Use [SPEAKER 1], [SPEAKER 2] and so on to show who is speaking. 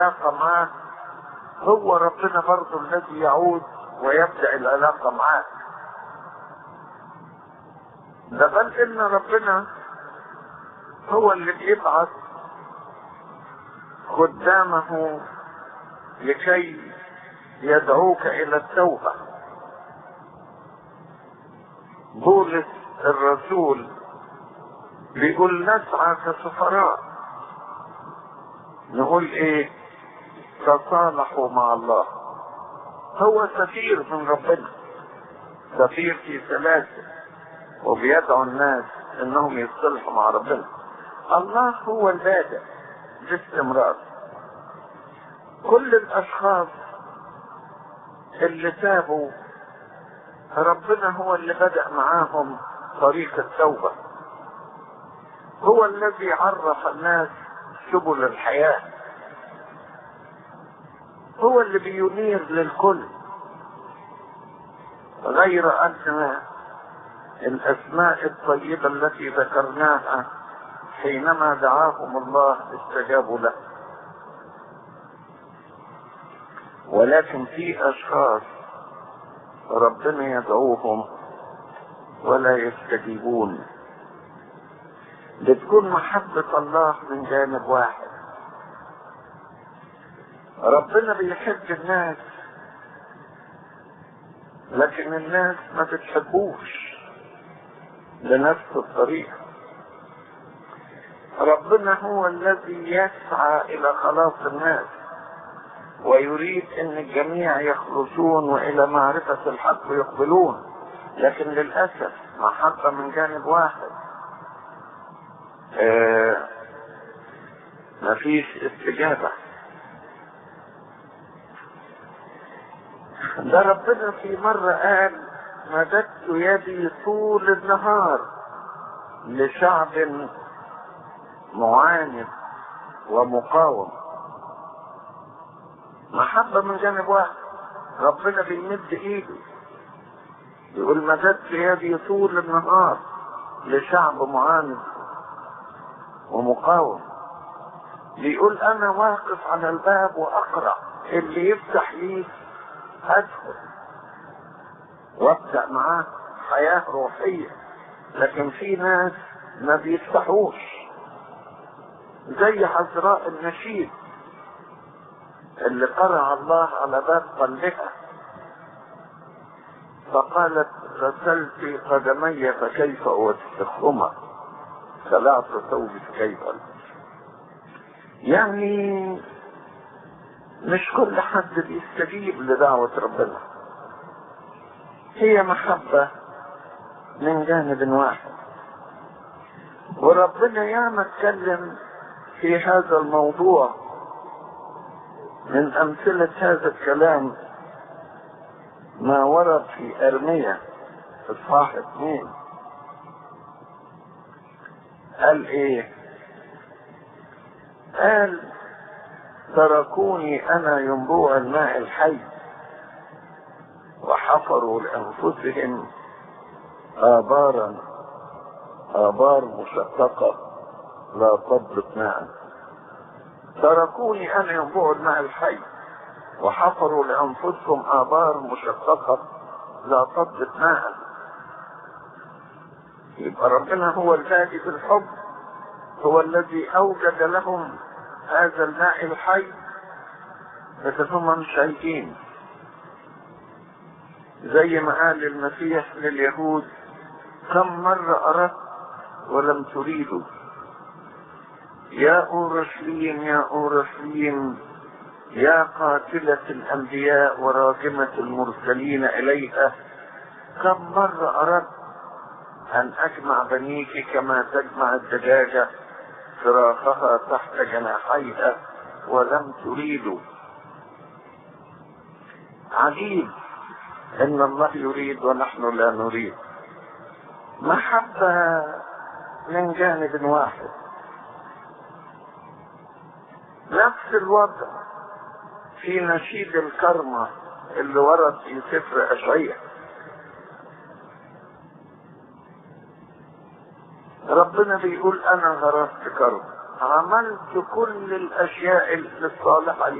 [SPEAKER 1] العلاقة معاه هو ربنا برضه الذي يعود ويبدأ العلاقة معاه ده بل ان ربنا هو اللي بيبعث خدامه لكي يدعوك الى التوبة بولس الرسول بيقول نسعى كسفراء نقول ايه تصالحوا مع الله هو سفير من ربنا سفير في سلاسل وبيدعو الناس انهم يصلحوا مع ربنا الله هو البادئ باستمرار كل الاشخاص اللي تابوا ربنا هو اللي بدأ معاهم طريق التوبة هو الذي عرف الناس سبل الحياة هو اللي بينير للكل غير أن الأسماء الطيبة التي ذكرناها حينما دعاهم الله استجابوا له ولكن في أشخاص ربنا يدعوهم ولا يستجيبون بتكون محبة الله من جانب واحد ربنا بيحب الناس لكن الناس ما بتحبوش بنفس الطريقة ربنا هو الذي يسعى إلى خلاص الناس ويريد ان الجميع يخلصون والى معرفة الحق يقبلون لكن للأسف محبة من جانب واحد آه مفيش استجابة ده ربنا في مرة قال مددت يدي طول النهار لشعب معاند ومقاوم محبة من جانب واحد ربنا بيمد ايده يقول مددت يدي طول النهار لشعب معاند ومقاوم بيقول انا واقف على الباب واقرا اللي يفتح لي ادخل وابدا معاه حياه روحيه لكن في ناس ما بيفتحوش زي حزراء النشيد اللي قرع الله على باب قلبها فقالت غسلت قدمي فكيف اوسخهما خلعت ثوبي فكيف يعني مش كل حد بيستجيب لدعوة ربنا هي محبة من جانب واحد وربنا ياما اتكلم في هذا الموضوع من أمثلة هذا الكلام ما ورد في أرمية إصحاح اثنين قال إيه؟ قال تركوني أنا ينبوع الماء الحي وحفروا لأنفسهم آبارا آبار مشققة لا تضبط ماء تركوني أنا ينبوع الماء الحي وحفروا لأنفسهم آبار مشققة لا تضبط ماء يبقى ربنا هو البادي بالحب هو الذي أوجد لهم هذا الماء الحي لكن هم مش شايفين زي ما قال المسيح لليهود كم مرة أردت ولم تريدوا يا أورشليم يا أورشليم يا قاتلة الأنبياء وراجمة المرسلين إليها كم مرة أردت أن أجمع بنيك كما تجمع الدجاجة فراخها تحت جناحيها ولم تريدوا عجيب ان الله يريد ونحن لا نريد محبة من جانب واحد نفس الوضع في نشيد الكرمة اللي ورد في سفر أشعية ربنا بيقول أنا غرست كرم عملت كل الاشياء الصالحه